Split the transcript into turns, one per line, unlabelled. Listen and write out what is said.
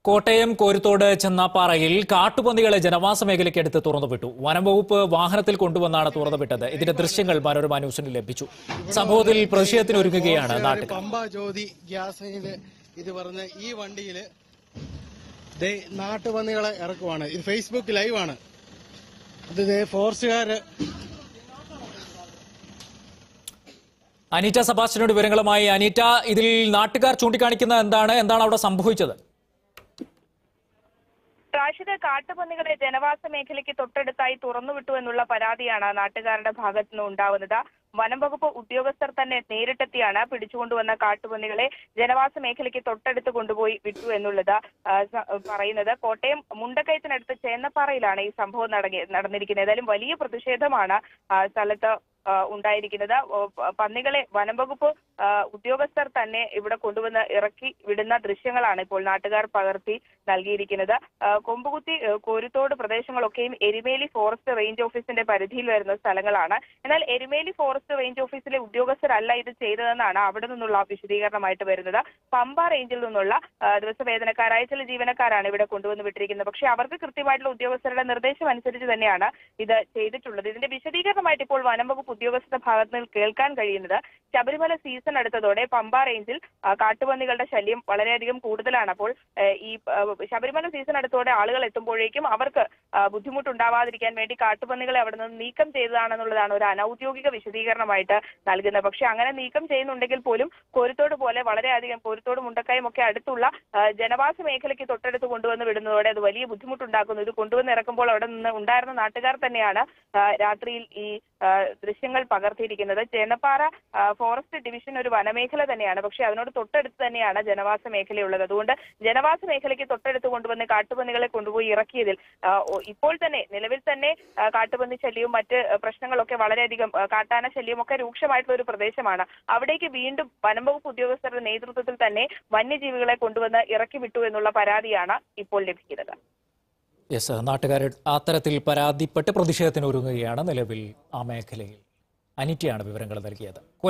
കോട്ടയം കോരുത്തോട് ചെന്നാപ്പാറയിൽ കാട്ടുപന്നികളെ ജനവാസ മേഖലയ്ക്കടുത്ത് തുറന്നുവിട്ടു വനംവകുപ്പ് വാഹനത്തിൽ കൊണ്ടുവന്നാണ് തുറന്നുവിട്ടത് ഇതിന്റെ ദൃശ്യങ്ങൾ മനോരമ ന്യൂസിന് ലഭിച്ചു സംഭവത്തിൽ പ്രതിഷേധത്തിന് ഒരുങ്ങുകയാണ് നാട്ടുകാർ
പമ്പ ജ്യോതി ഗ്യാസില് ഇത് പറഞ്ഞ ഈ വണ്ടിയില് ദേ നാട്ടുപന്നികളെ ഇറക്കുവാണ് ഇത് ഫേസ്ബുക്ക് ലൈവാണ് ഇത് ദേ ഫോറസ്റ്റുകാര്
അനീറ്റ സബാസ്റ്റിനോട് വിവരങ്ങളുമായി അനീറ്റ ഇതിൽ നാട്ടുകാർ ചൂണ്ടിക്കാണിക്കുന്നത് എന്താണ് എന്താണ് അവിടെ സംഭവിച്ചത്
റാഷിദ് കാട്ടുപന്നികളെ ജനവാസ മേഖലയ്ക്ക് തൊട്ടടുത്തായി തുറന്നുവിട്ടു എന്നുള്ള പരാതിയാണ് നാട്ടുകാരുടെ ഭാഗത്തു നിന്ന് ഉണ്ടാവുന്നത് വനം വകുപ്പ് ഉദ്യോഗസ്ഥർ തന്നെ നേരിട്ടെത്തിയാണ് പിടിച്ചുകൊണ്ടുവന്ന കാട്ടുപന്നികളെ ജനവാസ മേഖലയ്ക്ക് തൊട്ടടുത്ത് കൊണ്ടുപോയി വിട്ടു എന്നുള്ളത് ആ, സ- പറയുന്നത് കോട്ടയം മുണ്ടക്കയത്തിനടുത്ത് ചേന്നപ്പാറയിലാണ് ഈ സംഭവം നടങ്ങി- നടന്നിരിക്കുന്നത് ഏതായാലും വലിയ പ്രതിഷേധമാണ് ആ, സ്ഥലത്ത് ആ, ഉണ്ടായിരിക്കുന്നത് ഓ, പ- പന്നികളെ വനം വകുപ്പ് ആ, ഉദ്യോഗസ്ഥർ തന്നെ ഇവിടെ കൊണ്ടുവന്ന് ഇറക്കി വിടുന്ന ദൃശ്യങ്ങളാണ് ഇപ്പോൾ നാട്ടുകാർ പകർത്തി നൽകിയിരിക്കുന്നത് ആ, കൊമ്പുകുത്തി ആ, കോരുത്തോട് പ്രദേശങ്ങളൊക്കെയും എരുമേലി ഫോറസ്റ്റ് റേഞ്ച് ഓഫീസിന്റെ പരിധിയിൽ വരുന്ന സ്ഥലങ്ങളാണ് എന്നാൽ എരുമേലി ഫോറസ്റ്റ് റേഞ്ച് ഓഫീസിലെ ഉദ്യോഗസ്ഥരല്ല ഇത് ചെയ്തതെന്നാണ് അവിടെ നിന്നുള്ള വിശദീകരണമായിട്ട് വരുന്നത് പമ്പ റേഞ്ചിൽ നിന്നുള്ള ആ, ദിവസവേതനക്കാരായ ചില ജീവനക്കാരാണ് ഇവിടെ കൊണ്ടുവന്ന് വിട്ടിരിക്കുന്നത് പക്ഷേ അവർക്ക് കൃത്യമായിട്ടുള്ള ഉദ്യോഗസ്ഥരുടെ നിർദ്ദേശം അനുസരിച്ച് തന്നെയാണ് ഇത് ചെയ്തിട്ടുള്ളത് ഇതിന്റെ വിശദീകരണമായിട്ട് ഇപ്പോൾ വനം വകുപ്പ് ഉദ്യോഗസ്ഥരുടെ ഭാഗത്ത് നിന്ന് കേൾക്കാൻ കഴിയുന്നത് ശബരിമല സീസൺ അടുത്തതോടെ പമ്പ റേഞ്ചിൽ ആ, കാട്ടുപന്നികളുടെ ശല്യം വളരെയധികം കൂടുതലാണ് അപ്പോൾ ഏ, ഈ ആ, ശബരിമല സീസൺ അടുത്തോടെ ആളുകൾ എത്തുമ്പോഴേക്കും അവർക്ക് ആ, ബുദ്ധിമുട്ടുണ്ടാവാതിരിക്കാൻ വേണ്ടി കാട്ടുപന്നികളെ അവിടെ നിന്ന് നീക്കം ചെയ്തതാണെന്നുള്ളതാണ് ഒരു അനൌദ്യോഗിക വിശദീകരണമായിട്ട് നൽകുന്നത് പക്ഷെ അങ്ങനെ നീക്കം ചെയ്യുന്നുണ്ടെങ്കിൽ പോലും കോരുത്തോട് പോലെ വളരെയധികം കോരുത്തോട് മുണ്ടക്കായും ഒക്കെ അടുത്തുള്ള ആ, ജനവാസ മേഖലയ്ക്ക് തൊട്ടടുത്ത് കൊണ്ടുവന്ന് വിടുന്നതോടെ അത് വലിയ ബുദ്ധിമുട്ടുണ്ടാക്കുന്നു ഇത് കൊണ്ടുവന്ന് ഇറക്കുമ്പോൾ അവിടെ നിന്ന് ഉണ്ടായിരുന്ന നാട്ടുകാർ തന്നെയാണ് ആ, രാത്രിയിൽ ഈ ആ, ദൃശ്യങ്ങൾ പകർത്തിയിരിക്കുന്നത് ചേന്നപ്പാറ ആ, ഫോറസ്റ്റ് ഡിവിഷൻ ഒരു വനമേഖല തന്നെയാണ് പക്ഷെ അതിനോട് തൊട്ടടുത്ത് തന്നെയാണ് ജനവാസ മേഖലയുള്ളത് അതുകൊണ്ട് ജനവാസ മേഖലയ്ക്ക് തൊട്ടടുത്ത് കൊണ്ടുവന്ന് കാട്ടുപന്നികളെ കൊണ്ടുപോയി ഇറക്കിയതിൽ ആ, ഒ- ഇപ്പോൾ തന്നെ നിലവിൽ തന്നെ ആ, കാട്ടുപന്നി ശല്യവും മറ്റ് ആ, പ്രശ്നങ്ങളൊക്കെ വളരെയധികം ആ, കാട്ടാന ശല്യവും ഒക്കെ രൂക്ഷമായിട്ടുള്ള ഒരു പ്രദേശമാണ് അവിടേക്ക് വീണ്ടും വനം വകുപ്പ് ഉദ്യോഗസ്ഥരുടെ നേതൃത്വത്തിൽ തന്നെ വന്യജീവികളെ കൊണ്ടുവന്ന് ഇറക്കി വിട്ടു എന്നുള്ള പരാതിയാണ് ഇപ്പോൾ ലഭിക്കുന്നത്
യെസ് നാട്ടുകാർ അത്തരത്തിൽ പരാതിപ്പെട്ട് പ്രതിഷേധത്തിന് ഒരുങ്ങുകയാണ് നിലവിൽ ആ മേഖലയിൽ അനിറ്റയാണ് വിവരങ്ങൾ നൽകിയത്